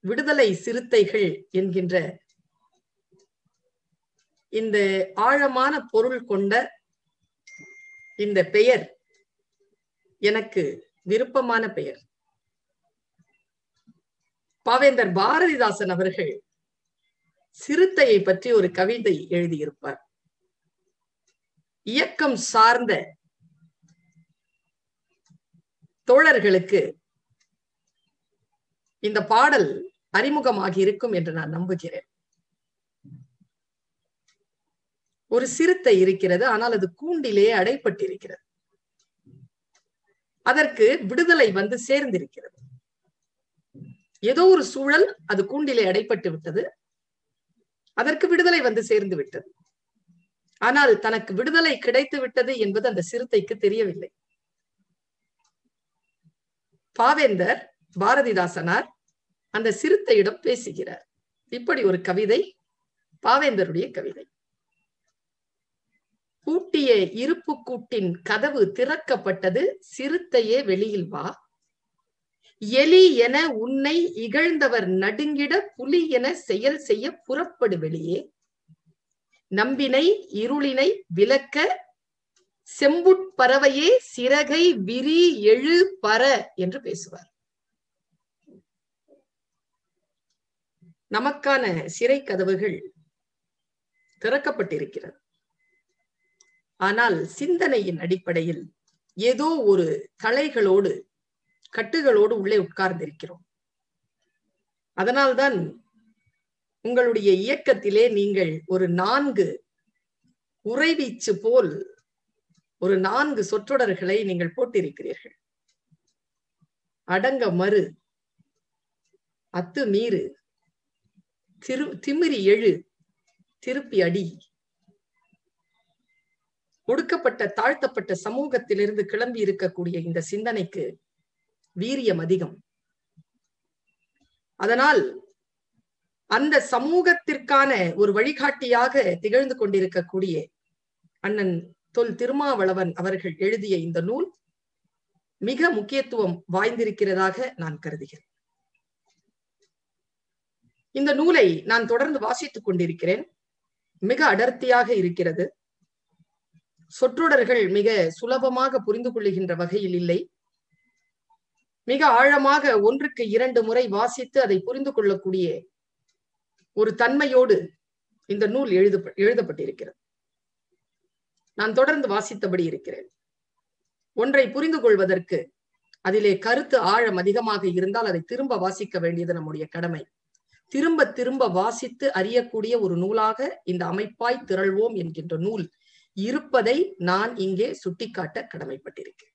விடுதலை சிறுத்தைகள் என்கின்ற இந்த ஆழமான பொருள் கொண்ட இந்த பெயர் எனக்கு விருப்பமான பெயர் பாவேந்தர் பாரதிதாசன் அவர்கள் சிறுத்தையை பற்றி ஒரு கவிதை எழுதியிருப்பார் இயக்கம் சார்ந்த தோழர்களுக்கு இந்த பாடல் அறிமுகமாகி இருக்கும் என்று நான் நம்புகிறேன் ஒரு சிறுத்தை இருக்கிறது ஆனால் அது கூண்டிலே அடைப்பட்டிருக்கிறது அதற்கு விடுதலை வந்து சேர்ந்திருக்கிறது ஏதோ ஒரு சூழல் அது கூண்டிலே அடைப்பட்டு விட்டது அதற்கு விடுதலை வந்து சேர்ந்து விட்டது ஆனால் தனக்கு விடுதலை கிடைத்து விட்டது என்பது அந்த சிறுத்தைக்கு தெரியவில்லை பாவேந்தர் பாரதிதாசனார் அந்த சிறுத்தையிடம் பேசுகிறார் இப்படி ஒரு கவிதை பாவேந்தருடைய கவிதை பூட்டிய இருப்பு கூட்டின் கதவு திறக்கப்பட்டது சிறுத்தையே வெளியில் வா எலி என உன்னை இகழ்ந்தவர் நடுங்கிட புலி என செயல் செய்ய புறப்படு வெளியே நம்பினை இருளினை விலக்க செம்புட்பறவையே சிறகை விரி எழு பற என்று பேசுவார் நமக்கான சிறை கதவுகள் திறக்கப்பட்டிருக்கிறது ஆனால் சிந்தனையின் அடிப்படையில் ஏதோ ஒரு கலைகளோடு கட்டுகளோடு உள்ளே உட்கார்ந்திருக்கிறோம் அதனால்தான் உங்களுடைய இயக்கத்திலே நீங்கள் ஒரு நான்கு உறைவீச்சு போல் ஒரு நான்கு சொற்றொடர்களை நீங்கள் போட்டிருக்கிறீர்கள் அடங்க மறு அத்து மீறு திரு திமிரி எழு திருப்பி அடி ஒடுக்கப்பட்ட தாழ்த்தப்பட்ட சமூகத்திலிருந்து கிளம்பி இருக்கக்கூடிய இந்த சிந்தனைக்கு வீரியம் அதிகம் அதனால் அந்த சமூகத்திற்கான ஒரு வழிகாட்டியாக திகழ்ந்து கொண்டிருக்கக்கூடிய அண்ணன் தொல் திருமாவளவன் அவர்கள் எழுதிய இந்த நூல் மிக முக்கியத்துவம் வாய்ந்திருக்கிறதாக நான் கருதுகிறேன் இந்த நூலை நான் தொடர்ந்து வாசித்துக் கொண்டிருக்கிறேன் மிக அடர்த்தியாக இருக்கிறது சொற்றொடர்கள் மிக சுலபமாக புரிந்து கொள்ளுகின்ற வகையில் இல்லை மிக ஆழமாக ஒன்றுக்கு இரண்டு முறை வாசித்து அதை புரிந்து கொள்ளக்கூடிய ஒரு தன்மையோடு இந்த நூல் எழுத எழுதப்பட்டிருக்கிறது நான் தொடர்ந்து வாசித்தபடி இருக்கிறேன் ஒன்றை புரிந்து கொள்வதற்கு அதிலே கருத்து ஆழம் அதிகமாக இருந்தால் அதை திரும்ப வாசிக்க வேண்டியது நம்முடைய கடமை திரும்ப திரும்ப வாசித்து அறியக்கூடிய ஒரு நூலாக இந்த அமைப்பாய் திரள்வோம் என்கின்ற நூல் இருப்பதை நான் இங்கே சுட்டிக்காட்ட கடமைப்பட்டிருக்கிறேன்